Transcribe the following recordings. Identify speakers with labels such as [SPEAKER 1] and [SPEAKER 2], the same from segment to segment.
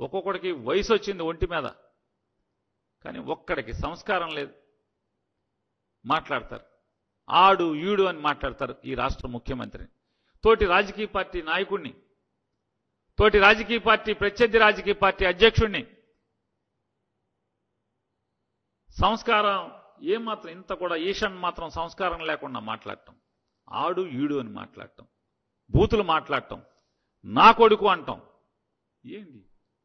[SPEAKER 1] ఒక్కొక్కడికి వయసు వచ్చింది ఒంటి మీద కానీ ఒక్కడికి సంస్కారం లేదు మాట్లాడతారు ఆడు ఈడు అని మాట్లాడతారు ఈ రాష్ట్ర ముఖ్యమంత్రిని తోటి రాజకీయ పార్టీ నాయకుడిని తోటి రాజకీయ పార్టీ ప్రత్యర్థి రాజకీయ పార్టీ అధ్యక్షుడిని సంస్కారం ఏమాత్రం ఇంత కూడా ఈషన్ మాత్రం సంస్కారం లేకుండా మాట్లాడటం ఆడు ఈడు అని మాట్లాడటం బూతులు మాట్లాడటం నా కొడుకు అంటాం ఏంది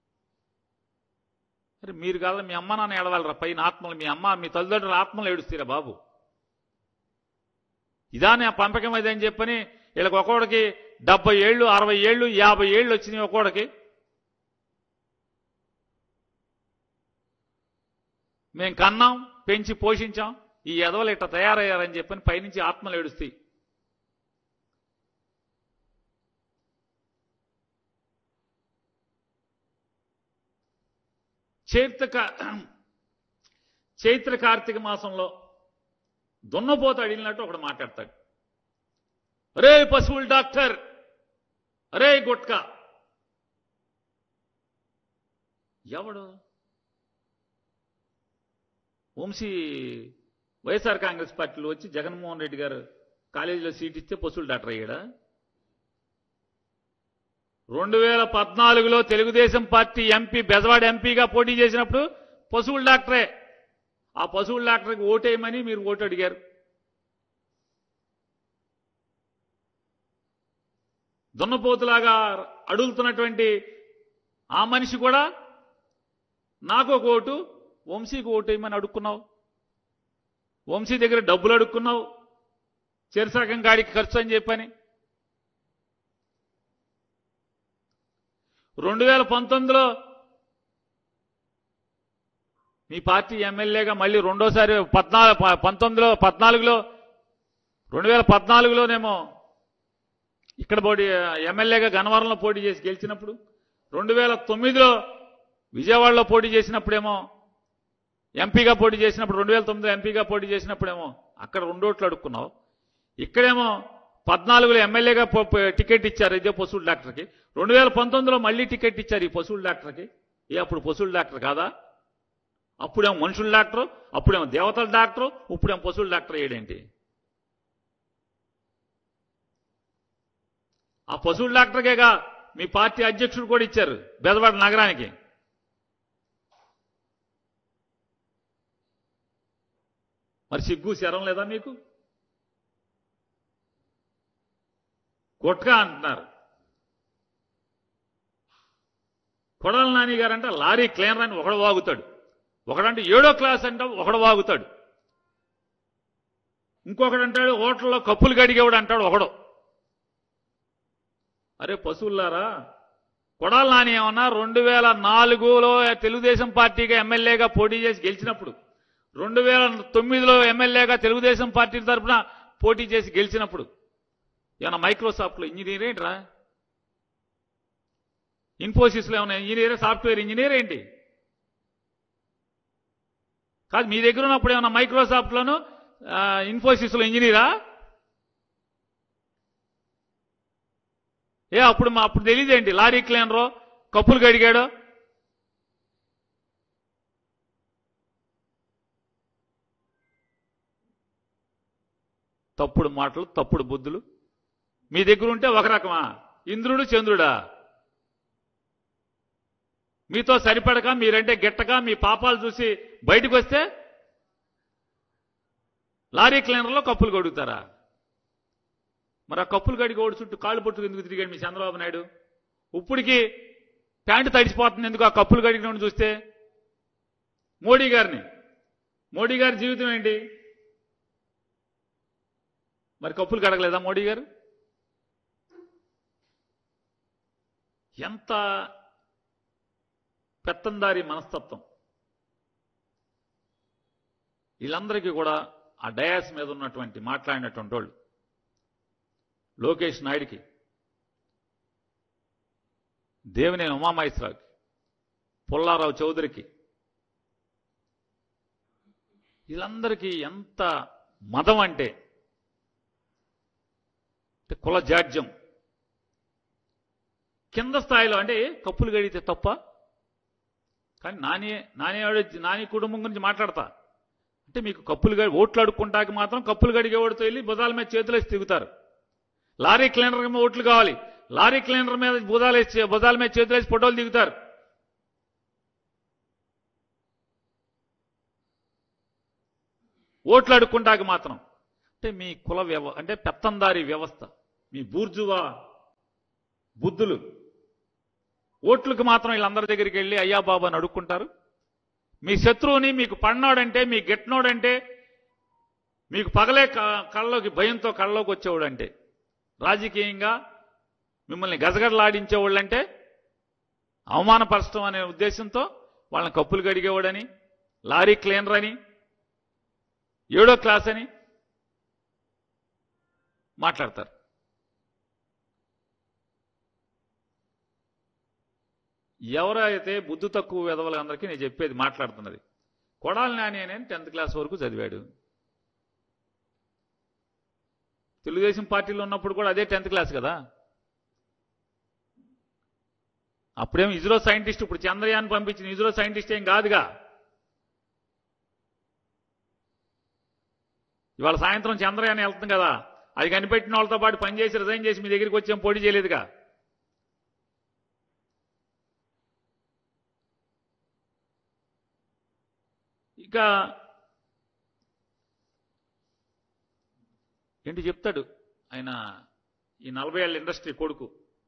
[SPEAKER 1] అరే మీరు కాదు మీ అమ్మ నాన్న ఏడవాలరా పైన ఆత్మలు మీ అమ్మ మీ తల్లిదండ్రుల ఆత్మలు ఏడుస్తారా బాబు ఇదానే ఆ పంపకం అదని చెప్పని వీళ్ళకి ఒక్కొక్కడికి డెబ్బై ఏళ్ళు అరవై ఏళ్ళు యాభై ఏళ్ళు వచ్చినాయి ఒక్కొక్కడికి మేం కన్నాం పెంచి పోషించాం ఈ ఎదవలు ఇట్ట తయారయ్యారని చెప్పని పైనుంచి ఆత్మలు ఏడుస్తాయి చైత్ర చైత్ర కార్తీక మాసంలో దున్నపోత అడిగినట్టు ఒకడు మాట్లాడతాడు అరే పశువుల డాక్టర్ అరే గుట్కా ఎవడు వంశీ వైఎస్ఆర్ కాంగ్రెస్ పార్టీలో వచ్చి జగన్మోహన్ రెడ్డి గారు కాలేజీలో సీట్ ఇస్తే పశువుల డాక్టర్ అయ్యాడా రెండు వేల పద్నాలుగులో తెలుగుదేశం పార్టీ ఎంపీ బెజవాడ ఎంపీగా పోటీ చేసినప్పుడు పశువుల డాక్టరే ఆ పశువుల డాక్టర్కి ఓటేయమని మీరు ఓటు అడిగారు దున్నపోతులాగా అడుగుతున్నటువంటి ఆ మనిషి కూడా నాకు ఒక ఓటు వంశీకి ఓటేయమని అడుక్కున్నావు వంశీ దగ్గర డబ్బులు అడుక్కున్నావు చెరసగం గాడికి ఖర్చు అని చెప్పని రెండు వేల పంతొమ్మిదిలో మీ పార్టీ ఎమ్మెల్యేగా మళ్ళీ రెండోసారి పద్నాలుగు పంతొమ్మిదిలో పద్నాలుగులో రెండు వేల పద్నాలుగులోనేమో ఇక్కడ పోటీ ఎమ్మెల్యేగా గన్నవరంలో పోటీ చేసి గెలిచినప్పుడు రెండు వేల తొమ్మిదిలో విజయవాడలో పోటీ చేసినప్పుడేమో ఎంపీగా పోటీ చేసినప్పుడు రెండు వేల తొమ్మిదిలో ఎంపీగా పోటీ చేసినప్పుడేమో అక్కడ రెండోట్లు అడుక్కున్నావు ఇక్కడేమో పద్నాలుగులో ఎమ్మెల్యేగా పో- పో- టికెట్ ఇచ్చారు ఇదే పశువుల డాక్టర్కి రెండు వేల పంతొమ్మిదిలో మళ్ళీ టికెట్ ఇచ్చారు ఈ పశువుల డాక్టర్కి ఏ అప్పుడు పశువుల డాక్టర్ కాదా అప్పుడేమో మనుషుల డాక్టరు అప్పుడేమో దేవతల డాక్టరు ఇప్పుడేమో పశువుల డాక్టర్ అయ్యాడేంటి ఆ పశువుల డాక్టర్కేగా మీ పార్టీ అధ్యక్షుడు కూడా ఇచ్చారు బెదవాడ నగరానికి మరి సిగ్గు శరం లేదా మీకు గుట్కా అంటున్నారు కొడాల నాని గారు అంటే లారీ క్లీనర్ అని ఒకడు వాగుతాడు ఒకడంటే ఏడో క్లాస్ అంటే ఒకడు వాగుతాడు ఇంకొకడు అంటాడు హోటల్లో కప్పులు గడిగేవాడు అంటాడు ఒకడు అరే పశువులారా కొడాల నాని ఏమన్నా రెండు వేల నాలుగులో తెలుగుదేశం పార్టీగా ఎమ్మెల్యేగా పోటీ చేసి గెలిచినప్పుడు రెండు వేల తొమ్మిదిలో ఎమ్మెల్యేగా తెలుగుదేశం పార్టీ తరఫున పోటీ చేసి గెలిచినప్పుడు ఏమన్నా మైక్రోసాఫ్ట్లో ఇంజనీర్ ఏంట్రా ఇన్ఫోసిస్లో ఏమైనా ఇంజనీర్ సాఫ్ట్వేర్ ఇంజనీర్ ఏంటి కాదు మీ దగ్గర ఉన్నప్పుడు ఏమన్నా మైక్రోసాఫ్ట్లోను ఆ, ఇన్ఫోసిస్లో ఇంజనీరా ఏ అప్పుడు మా అప్పుడు తెలియదేంటి లారీ క్లీనరో కప్పులు గడిగాడో తప్పుడు మాటలు తప్పుడు బుద్ధులు మీ దగ్గర ఉంటే ఒక రకమా ఇంద్రుడు చంద్రుడా మీతో సరిపడక మీరంటే గిట్టక మీ పాపాలు చూసి బయటకు వస్తే లారీ క్లీనర్లో కప్పులు కడుగుతారా మరి ఆ కప్పులు కడిగి ఓడి చుట్టూ కాళ్ళు పట్టుకు ఎందుకు తిరిగాడు మీ చంద్రబాబు నాయుడు ఇప్పటికి ప్యాంటు తడిసిపోతుంది ఎందుకు ఆ కప్పులు కడిగిన చూస్తే మోడీ గారిని మోడీ గారి జీవితం ఏంటి మరి కప్పులు కడగలేదా మోడీ గారు ఎంత పెత్తందారి మనస్తత్వం వీళ్ళందరికీ కూడా ఆ డయాస్ మీద ఉన్నటువంటి మాట్లాడినటువంటి వాళ్ళు లోకేష్ నాయుడికి దేవినేని ఉమామహేశ్వరరావుకి పుల్లారావు చౌదరికి వీళ్ళందరికీ ఎంత మదం అంటే అంటే కుల జాడ్యం కింద స్థాయిలో అంటే కప్పులు గడిగితే తప్ప కానీ నాని నాని ఆవిడ- నాని కుటుంబం గురించి మాట్లాడతా అంటే మీకు కప్పులు గడి ఓట్లు అడుక్కుంటాకి మాత్రం కప్పులు గడిగేవాడితో వెళ్ళి భుజాల మీద చేతులు వేసి తిరుగుతారు లారీ క్లీనర్ మీద ఓట్లు కావాలి లారీ క్లీనర్ మీద భుజాలు వేసి భుజాల మీద చేతులు వేసి ఫోటోలు దిగుతారు ఓట్లు అడుక్కుంటాకి మాత్రం అంటే మీ కుల వ్యవ అంటే పెత్తందారి వ్యవస్థ మీ బూర్జువా బుద్ధులు ఓట్లకు మాత్రం వీళ్ళందరి దగ్గరికి వెళ్ళి అయ్యా బాబు అని అడుక్కుంటారు మీ శత్రువుని మీకు పడినోడంటే మీ గిట్నోడంటే మీకు పగలే క- కళ్ళలోకి భయంతో కళ్ళలోకి వచ్చేవాడంటే రాజకీయంగా మిమ్మల్ని గజగజలాడించేవాళ్ళంటే అవమానపరచడం అనే ఉద్దేశంతో వాళ్ళని కప్పులు గడిగేవాడని లారీ క్లీనర్ అని ఏడో క్లాస్ అని మాట్లాడతారు ఎవరైతే బుద్ధి తక్కువ విధవలందరికీ నేను చెప్పేది మాట్లాడుతున్నది కొడాలి నాని అని టెన్త్ క్లాస్ వరకు చదివాడు తెలుగుదేశం పార్టీలో ఉన్నప్పుడు కూడా అదే టెన్త్ క్లాస్ కదా అప్పుడేం ఇజ్రో సైంటిస్ట్ ఇప్పుడు చంద్రయాన్ పంపించిన ఇజ్రో సైంటిస్ట్ ఏం కాదుగా ఇవాళ సాయంత్రం చంద్రయాన్ వెళ్తుంది కదా అది కనిపెట్టిన వాళ్ళతో పాటు పనిచేసి రిజైన్ చేసి మీ దగ్గరికి వచ్చాం పోటీ చేయలేదుగా ఇక ఏంటి చెప్తాడు ఆయన ఈ నలభై ఏళ్ళ ఇండస్ట్రీ కొడుకు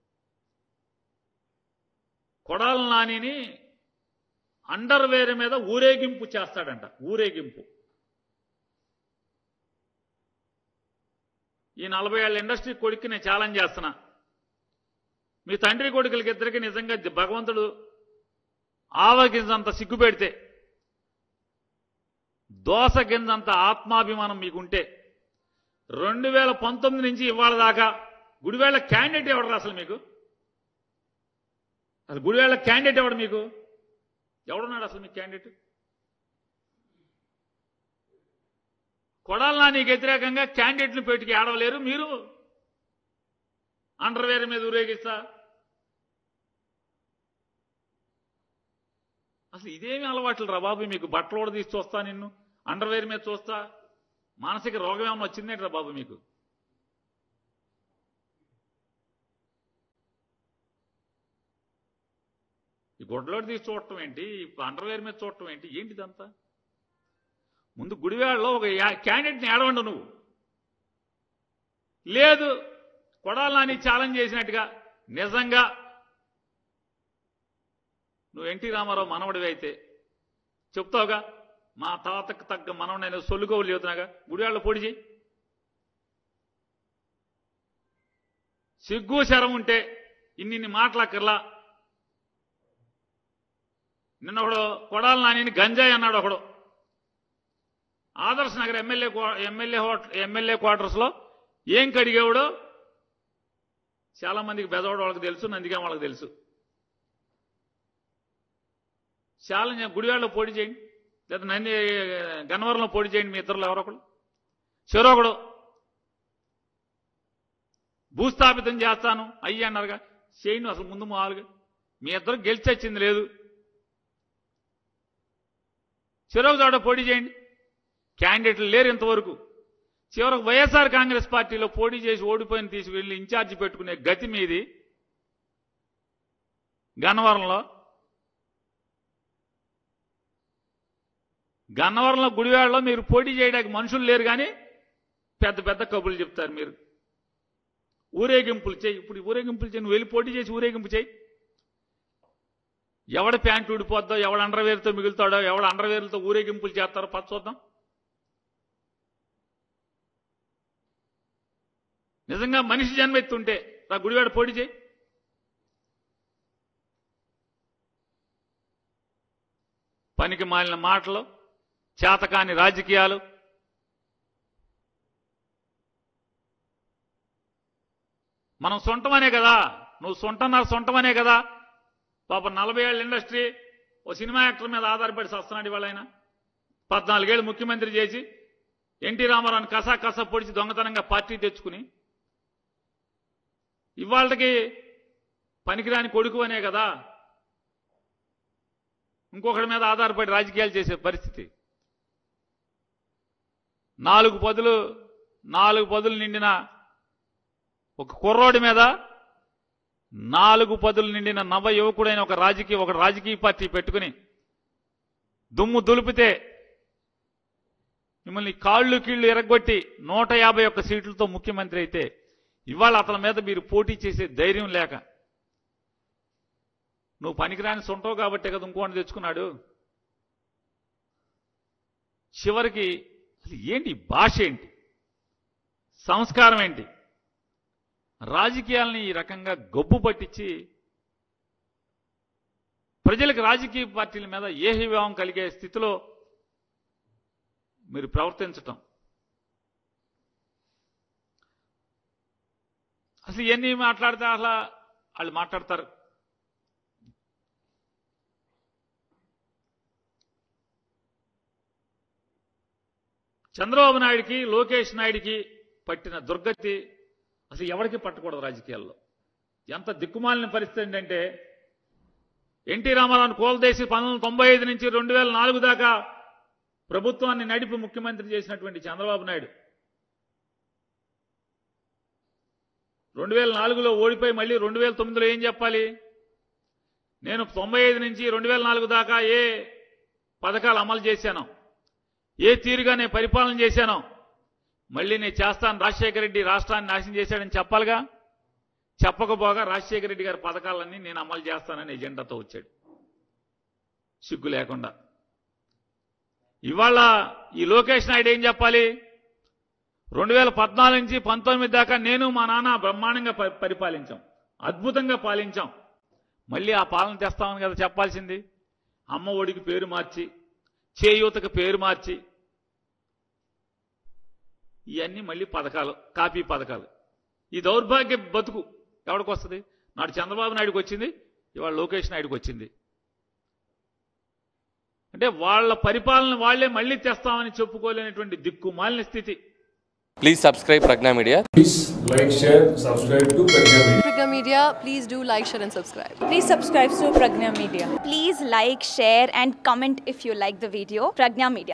[SPEAKER 1] కొడాల నానిని అండర్వేర్ మీద ఊరేగింపు చేస్తాడంట ఊరేగింపు ఈ నలభై ఏళ్ళ ఇండస్ట్రీ కొడుక్కి నేను ఛాలెంజ్ చేస్తున్నా మీ తండ్రి కొడుకులకి ఇద్దరికి నిజంగా భగవంతుడు ఆవగింజంత సిగ్గు పెడితే దోస గింజంత ఆత్మాభిమానం మీకుంటే రెండు వేల పంతొమ్మిది నుంచి ఇవాళ దాకా గుడివేళ్ల క్యాండిడేట్ ఎవడరా అసలు మీకు అసలు గుడివేళ్ల క్యాండిడేట్ ఎవడు మీకు ఎవడున్నాడు అసలు మీకు క్యాండిడేట్ కొడాల నానికి వ్యతిరేకంగా క్యాండిడేట్లు పెట్టుకి ఆడవలేరు మీరు అండర్వేర్ మీద ఊరేగిస్తా అసలు ఇదేమి అలవాట్లు రా బాబు మీకు బట్టలు కూడా తీసి చూస్తా నిన్ను అండర్వేర్ మీద చూస్తా మానసిక రోగం ఏమైనా వచ్చిందేంట్రా బాబు మీకు ఈ గొడ్లోకి తీసి చూడటం ఏంటి ఈ అండర్వేర్ మీద చూడటం ఏంటి ఏంటిదంతా ముందు గుడివాడలో ఒక యా- క్యాండిడేట్ని ఏడవండు నువ్వు లేదు కొడాలని ఛాలెంజ్ చేసినట్టుగా నిజంగా నువ్వు ఎన్టీ రామారావు మనవడివి అయితే చెప్తావుగా మా తాతకు తగ్గ మనవడు నేను సొల్లుకోవాలి చెబుతున్నాగా గుడివాళ్ళలో పొడి చేయి సిగ్గు శరం ఉంటే ఇన్ని మాటలక్కర్లా నిన్న ఒకడు కొడాలి నాని గంజాయి అన్నాడు ఒకడు ఆదర్శ్ నగర్ ఎమ్మెల్యే క్వా- ఎమ్మెల్యే హోట ఎమ్మెల్యే క్వార్టర్స్ లో ఏం కడిగేవాడో చాలా మందికి బెదవాడ వాళ్ళకి తెలుసు నందిగా వాళ్ళకి తెలుసు చాలా నేను గుడివాడలో పోటీ చేయండి లేదా నంది గన్నవరంలో పోటీ చేయండి మీ ఇద్దరులో ఎవరొకడు చెరొకడు భూస్థాపితం చేస్తాను అయ్యి అన్నారుగా చేయను అసలు ముందు మామూలుగా మీ ఇద్దరు గెలిచి వచ్చింది లేదు చెరొక చోట పోటీ చేయండి క్యాండిడేట్లు లేరు ఇంతవరకు చివరకు వైఎస్ఆర్ కాంగ్రెస్ పార్టీలో పోటీ చేసి ఓడిపోయిన తీసుకువెళ్ళి ఇన్ఛార్జి పెట్టుకునే గతి మీది గన్నవరంలో గన్నవరంలో గుడివాడలో మీరు పోటీ చేయడానికి మనుషులు లేరు కానీ పెద్ద పెద్ద కబుర్లు చెప్తారు మీరు ఊరేగింపులు చేయి ఇప్పుడు ఈ ఊరేగింపులు చేయి నువ్వు వెళ్ళి పోటీ చేసి ఊరేగింపు చేయి ఎవడ ప్యాంట్ ఊడిపోద్దో ఎవడ అండర్వేర్తో మిగులుతాడో ఎవడ అండర్వేర్లతో ఊరేగింపులు చేస్తారో పచ్చ చూద్దాం నిజంగా మనిషి జన్మెత్తుంటే నా గుడివాడ పోటీ చేయి పనికి మాలిన మాటలు చేతకాని రాజకీయాలు మనం సొంటమనే కదా నువ్వు సొంటన్నారు సొంటమనే కదా పాప నలభై ఏళ్ళ ఇండస్ట్రీ ఓ సినిమా యాక్టర్ మీద ఆధారపడి వస్తున్నాడు ఇవాళ ఆయన పద్నాలుగేళ్ళు ముఖ్యమంత్రి చేసి ఎన్టీ రామారావుని కసా కసా పొడిచి దొంగతనంగా పార్టీ తెచ్చుకుని ఇవాళకి పనికిరాని కొడుకు అనే కదా ఇంకొకటి మీద ఆధారపడి రాజకీయాలు చేసే పరిస్థితి నాలుగు పదులు నాలుగు పదులు నిండిన ఒక కుర్రోడి మీద నాలుగు పదులు నిండిన నవ యువకుడైన ఒక రాజకీయ ఒక రాజకీయ పార్టీ పెట్టుకుని దుమ్ము దులిపితే మిమ్మల్ని కాళ్ళు కీళ్లు ఎరగొట్టి నూట యాభై ఒక్క సీట్లతో ముఖ్యమంత్రి అయితే ఇవాళ అతని మీద మీరు పోటీ చేసే ధైర్యం లేక నువ్వు పనికిరాని సొంటవు కాబట్టే కదా ఇంకోటి తెచ్చుకున్నాడు చివరికి అసలు ఏంటి ఈ భాష ఏంటి సంస్కారం ఏంటి రాజకీయాలని ఈ రకంగా గొబ్బు పట్టించి ప్రజలకు రాజకీయ పార్టీల మీద ఏహివ్యావం కలిగే స్థితిలో మీరు ప్రవర్తించటం అసలు ఇవన్నీ మాట్లాడితే అసలు వాళ్ళు మాట్లాడతారు చంద్రబాబు నాయుడికి లోకేష్ నాయుడికి పట్టిన దుర్గతి అసలు ఎవరికి పట్టకూడదు రాజకీయాల్లో ఎంత దిక్కుమాలిన పరిస్థితి ఏంటంటే ఎన్టీ రామారావును కోల్దేసి పంతొమ్మిది వందల తొంభై ఐదు నుంచి రెండు వేల నాలుగు దాకా ప్రభుత్వాన్ని నడిపి ముఖ్యమంత్రి చేసినటువంటి చంద్రబాబు నాయుడు రెండు వేల నాలుగులో ఓడిపోయి మళ్ళీ రెండు వేల తొమ్మిదిలో ఏం చెప్పాలి నేను తొంభై ఐదు నుంచి రెండు వేల నాలుగు దాకా ఏ పథకాలు అమలు చేశానో ఏ తీరుగా నేను పరిపాలన చేశానో మళ్ళీ నేను చేస్తాను రాజశేఖర రెడ్డి రాష్ట్రాన్ని నాశనం చేశాడని చెప్పాలిగా చెప్పకపోగా రాజశేఖర రెడ్డి గారి పథకాలన్నీ నేను అమలు చేస్తానని ఎజెండాతో వచ్చాడు సిగ్గు లేకుండా ఇవాళ ఈ లోకేష్ నాయుడు ఏం చెప్పాలి రెండు వేల పద్నాలుగు నుంచి పంతొమ్మిది దాకా నేను మా నాన్న బ్రహ్మాండంగా ప- పరిపాలించాం అద్భుతంగా పాలించాం మళ్ళీ ఆ పాలన తెస్తామని కదా చెప్పాల్సింది అమ్మ ఒడికి పేరు మార్చి చేయూతకు పేరు మార్చి ఇవన్నీ మళ్ళీ పథకాలు కాపీ పథకాలు ఈ దౌర్భాగ్య బతుకు ఎవరికి వస్తుంది నాడు చంద్రబాబు నాయుడుకి వచ్చింది ఇవాళ లోకేష్ నాయుడుకి వచ్చింది అంటే వాళ్ళ పరిపాలన వాళ్లే మళ్ళీ తెస్తామని చెప్పుకోలేనటువంటి దిక్కుమాలిన స్థితి
[SPEAKER 2] Please subscribe Pragna Media.
[SPEAKER 3] Please like, share, subscribe to Pragya Media.
[SPEAKER 4] Pragya Media, please do like, share, and subscribe.
[SPEAKER 5] Please subscribe to Pragna Media.
[SPEAKER 6] Please like, share, and comment if you like the video. Pragna Media.